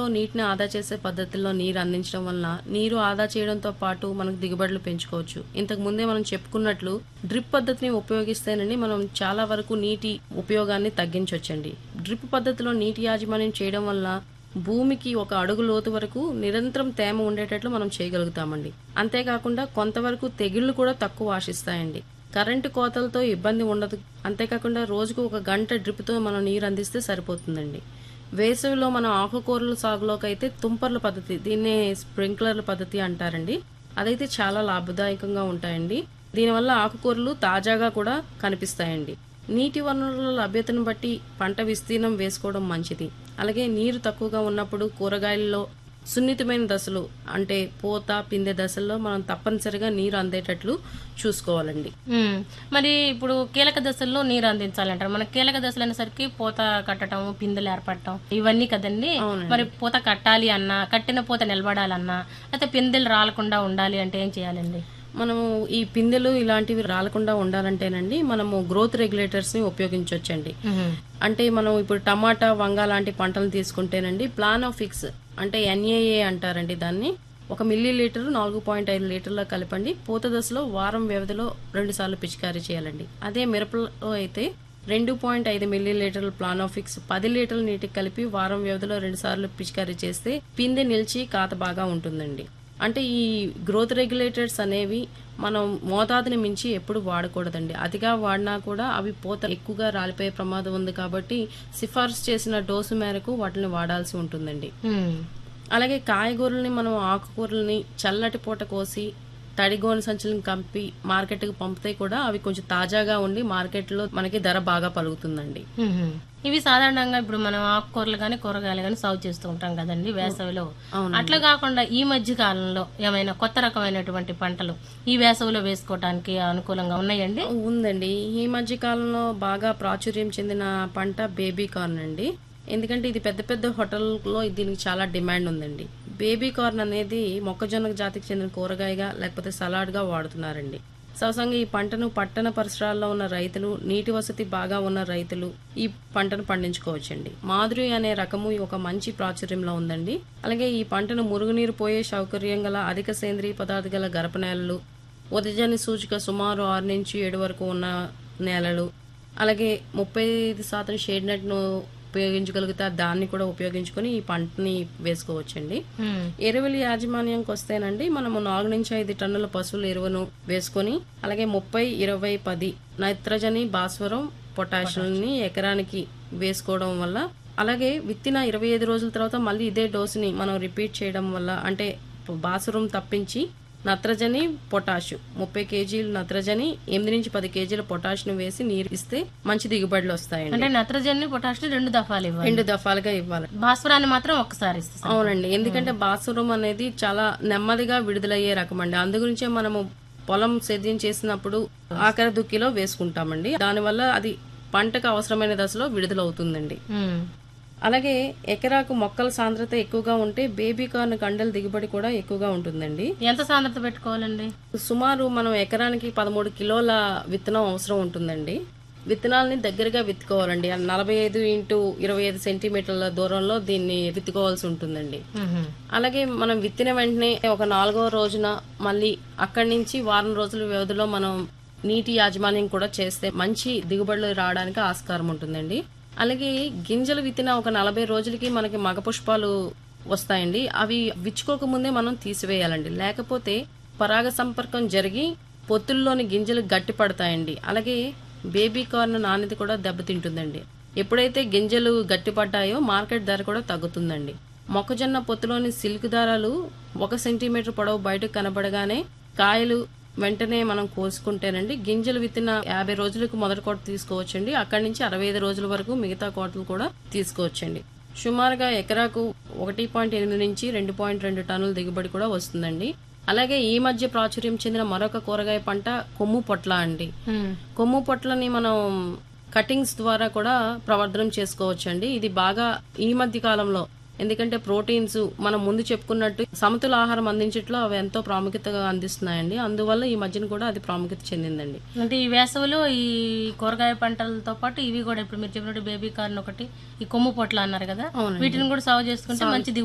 నీటిని ఆదా చేసే పద్ధతుల్లో నీరు అందించడం వలన నీరు ఆదా చేయడంతో పాటు మనకు దిగుబడులు పెంచుకోవచ్చు ఇంతకు ముందే మనం చెప్పుకున్నట్లు డ్రిప్ పద్ధతిని ఉపయోగిస్తేనండి మనం చాలా వరకు నీటి ఉపయోగాన్ని తగ్గించవచ్చండి డ్రిప్ పద్ధతిలో నీటి యాజమాన్యం చేయడం వల్ల భూమికి ఒక అడుగు లోతు వరకు నిరంతరం తేమ ఉండేటట్లు మనం చేయగలుగుతామండి అంతేకాకుండా కొంతవరకు తెగుళ్లు కూడా తక్కువ ఆశిస్తాయండి కరెంటు కోతలతో ఇబ్బంది ఉండదు అంతేకాకుండా రోజుకు ఒక గంట డ్రిప్తో మనం నీరు అందిస్తే సరిపోతుందండి వేసవిలో మనం ఆకుకూరల సాగులోకి అయితే తుంపర్ల పద్ధతి దీన్నే స్ప్రింక్లర్ల పద్ధతి అంటారండి అదైతే చాలా లాభదాయకంగా ఉంటాయండి దీనివల్ల ఆకుకూరలు తాజాగా కూడా కనిపిస్తాయండి నీటి వనరుల లభ్యతను బట్టి పంట విస్తీర్ణం వేసుకోవడం మంచిది అలాగే నీరు తక్కువగా ఉన్నప్పుడు కూరగాయల్లో సున్నితమైన దశలు అంటే పూత పిందె దశల్లో మనం తప్పనిసరిగా నీరు అందేటట్లు చూసుకోవాలండి ఉమ్. మరి ఇప్పుడు కీలక దశల్లో నీరు అందించాలంటారు మన కీలక దశలు అనేసరికి పూత కట్టడం పిందెలు ఏర్పడటం ఇవన్నీ కదండి మరి పూత కట్టాలి అన్నా కట్టిన పూత నిలబడాలన్నా అయితే పిందెలు రాలకుండా ఉండాలి అంటే ఏం చేయాలండి మనము ఈ పిందెలు ఇలాంటివి రాలకుండా ఉండాలంటేనండి మనము గ్రోత్ రెగ్యులేటర్స్ ని ఉపయోగించవచ్చండి అంటే మనం ఇప్పుడు టమాటా వంగ లాంటి పంటలు తీసుకుంటేనండి ప్లాన్ ఆఫ్ ఫిక్స్ అంటే ఎన్ఏఏ అంటారండి దాన్ని ఒక మిల్లీ లీటర్ నాలుగు పాయింట్ ఐదు లీటర్ల కలపండి పూత దశలో వారం వ్యవధిలో రెండు సార్లు పిచికారీ చేయాలండి అదే మిరపలో అయితే రెండు పాయింట్ ఐదు మిల్లీ లీటర్ల ప్లానోఫిక్స్ పది లీటర్ల నీటికి కలిపి వారం వ్యవధిలో రెండు సార్లు పిచికారీ చేస్తే పిందె నిలిచి కాత బాగా ఉంటుందండి అంటే ఈ గ్రోత్ రెగ్యులేటర్స్ అనేవి మనం మోతాదుని మించి ఎప్పుడు వాడకూడదండి అతిగా వాడినా కూడా అవి పూత ఎక్కువగా రాలిపోయే ప్రమాదం ఉంది కాబట్టి సిఫార్సు చేసిన డోసు మేరకు వాటిని వాడాల్సి ఉంటుందండి ఉమ్. అలాగే కాయగూరల్ని మనం ఆకుకూరల్ని చల్లటి పూట కోసి తడిగోని సంచులను కంపి మార్కెట్కి పంపితే కూడా అవి కొంచెం తాజాగా ఉండి మార్కెట్లో మనకి ధర బాగా పలుకుతుందండి ఉహుం. ఇవి సాధారణంగా ఇప్పుడు మనం ఆకుకూరలు కానీ కూరగాయలు కానీ సాగు చేస్తూ ఉంటాం కదండి వేసవిలో అట్లా కాకుండా ఈ మధ్య కాలంలో ఏమైనా కొత్త రకమైనటువంటి పంటలు ఈ వేసవిలో వేసుకోవడానికి అనుకూలంగా ఉన్నాయండి ఉందండి ఈ మధ్య కాలంలో బాగా ప్రాచుర్యం చెందిన పంట బేబీ కార్న్ అండి ఎందుకంటే ఇది పెద్ద పెద్ద హోటల్లో దీనికి చాలా డిమాండ్ ఉందండి బేబీ కార్న్ అనేది మొక్కజొన్న జాతికి చెందిన కూరగాయగా లేకపోతే సలాడ్గా వాడుతున్నారండి సహజంగా ఈ పంటను పట్టణ పరిసరాల్లో ఉన్న రైతులు నీటి వసతి బాగా ఉన్న రైతులు ఈ పంటను పండించుకోవచ్చండి మాధురి అనే రకము ఒక మంచి ప్రాచుర్యంలో ఉందండి అలాగే ఈ పంటను మురుగునీరు పోయే సౌకర్యం గల అధిక సేంద్రీయ పదార్థ గల గరప నేలలు ఉదజని సూచిక సుమారు ఆరు నుంచి ఏడు వరకు ఉన్న నేలలు అలాగే ముప్పై ఐదు శాతం షేడ్ నెట్ ను ఉపయోగించగలిగితే దాన్ని కూడా ఉపయోగించుకొని ఈ పంటని వేసుకోవచ్చండి ఉమ్. ఎరువుల యాజమాన్యంకి వస్తేనండి మనము నాలుగు నుంచి ఐదు టన్నుల పశువుల ఎరువును వేసుకొని అలాగే ముప్పై ఇరవై పది నైట్రజని భాస్వరం పొటాషియంని ఎకరానికి వేసుకోవడం వల్ల అలాగే విత్తిన ఇరవై ఐదు రోజుల తర్వాత మళ్ళీ ఇదే డోసుని మనం రిపీట్ చేయడం వల్ల అంటే భాస్వరం తప్పించి నత్రజని పొటాష్ ముప్పై కేజీలు నత్రజని ఎనిమిది నుంచి పది కేజీల పొటాష్ను వేసి నీరు ఇస్తే మంచి దిగుబడులు వస్తాయండి అంటే నత్రజని పొటాషియం రెండు దఫాలు ఇవ్వాలి రెండు దఫాలుగా ఇవ్వాలి భాస్వరాన్ని మాత్రం ఒక్కసారి ఇస్తాం అవునండి ఎందుకంటే బాసురం అనేది చాలా నెమ్మదిగా విడుదలయ్యే రకం అండి అందు గురించే మనము పొలం సేద్యం చేసినప్పుడు ఆఖరి దుక్కిలో వేసుకుంటామండి దానివల్ల అది పంటకు అవసరమైన దశలో విడుదలవుతుందండి ఉమ్. అలాగే ఎకరాకు మొక్కల సాంద్రత ఎక్కువగా ఉంటే బేబీ కార్న్ కండల దిగుబడి కూడా ఎక్కువగా ఉంటుందండి ఎంత సాంద్రత పెట్టుకోవాలండి సుమారు మనం ఎకరానికి పదమూడు కిలోల విత్తనం అవసరం ఉంటుందండి విత్తనాలని దగ్గరగా విత్తుకోవాలండి నలభై ఐదు ఇంటూ ఇరవై ఐదు సెంటీమీటర్ల దూరంలో దీన్ని విత్తుకోవాల్సి ఉంటుందండి ఉహుం. అలాగే మనం విత్తిన వెంటనే ఒక నాలుగో రోజున మళ్ళీ అక్కడి నుంచి వారం రోజుల వ్యవధిలో మనం నీటి యాజమాన్యం కూడా చేస్తే మంచి దిగుబడులు రావడానికి ఆస్కారం ఉంటుందండి అలాగే గింజలు విత్తిన ఒక నలభై రోజులకి మనకి మగ పుష్పాలు వస్తాయండి అవి విచ్చుకోక ముందే మనం తీసివేయాలండి లేకపోతే పరాగ సంపర్కం జరిగి పొత్తుల్లోని గింజలు గట్టి పడతాయండి అలాగే బేబీ కార్న్ నాణ్యత కూడా దెబ్బతింటుందండి ఎప్పుడైతే గింజలు గట్టిపడ్డాయో మార్కెట్ ధర కూడా తగ్గుతుందండి మొక్కజొన్న పొత్తులోని సిల్క్ దారాలు ఒక సెంటీమీటర్ పొడవు బయటకు కనబడగానే కాయలు వెంటనే మనం కోసుకుంటేనండి గింజలు విత్తిన యాభై రోజులకు మొదటి కోట తీసుకోవచ్చండి అక్కడి నుంచి అరవై ఐదు రోజుల వరకు మిగతా కోతలు కూడా తీసుకోవచ్చండి సుమారుగా ఎకరాకు ఒకటి పాయింట్ ఎనిమిది నుంచి రెండు పాయింట్ రెండు టన్నుల దిగుబడి కూడా వస్తుందండి అలాగే ఈ మధ్య ప్రాచుర్యం చెందిన మరొక కూరగాయ పంట కొమ్ము పొట్ల అండి ఉమ్. కొమ్ము పొట్లని మనం కటింగ్స్ ద్వారా కూడా ప్రవర్ధనం చేసుకోవచ్చండి ఇది బాగా ఈ మధ్య కాలంలో ఎందుకంటే ప్రోటీన్స్ మనం ముందు చెప్పుకున్నట్టు సమతుల ఆహారం అందించట్లో అవి ఎంతో ప్రాముఖ్యతగా అందిస్తున్నాయండి అందువల్ల ఈ మధ్యన కూడా అది ప్రాముఖ్యత చెందిందండి అంటే ఈ వేసవిలో ఈ కూరగాయ పంటలతో పాటు ఇవి కూడా ఇప్పుడు మీరు చెప్పినట్టు బేబీ కార్న్ ఒకటి ఈ కొమ్ము పొట్లు అన్నారు కదా అవునండి. వీటిని కూడా సాగు చేసుకుంటే మంచి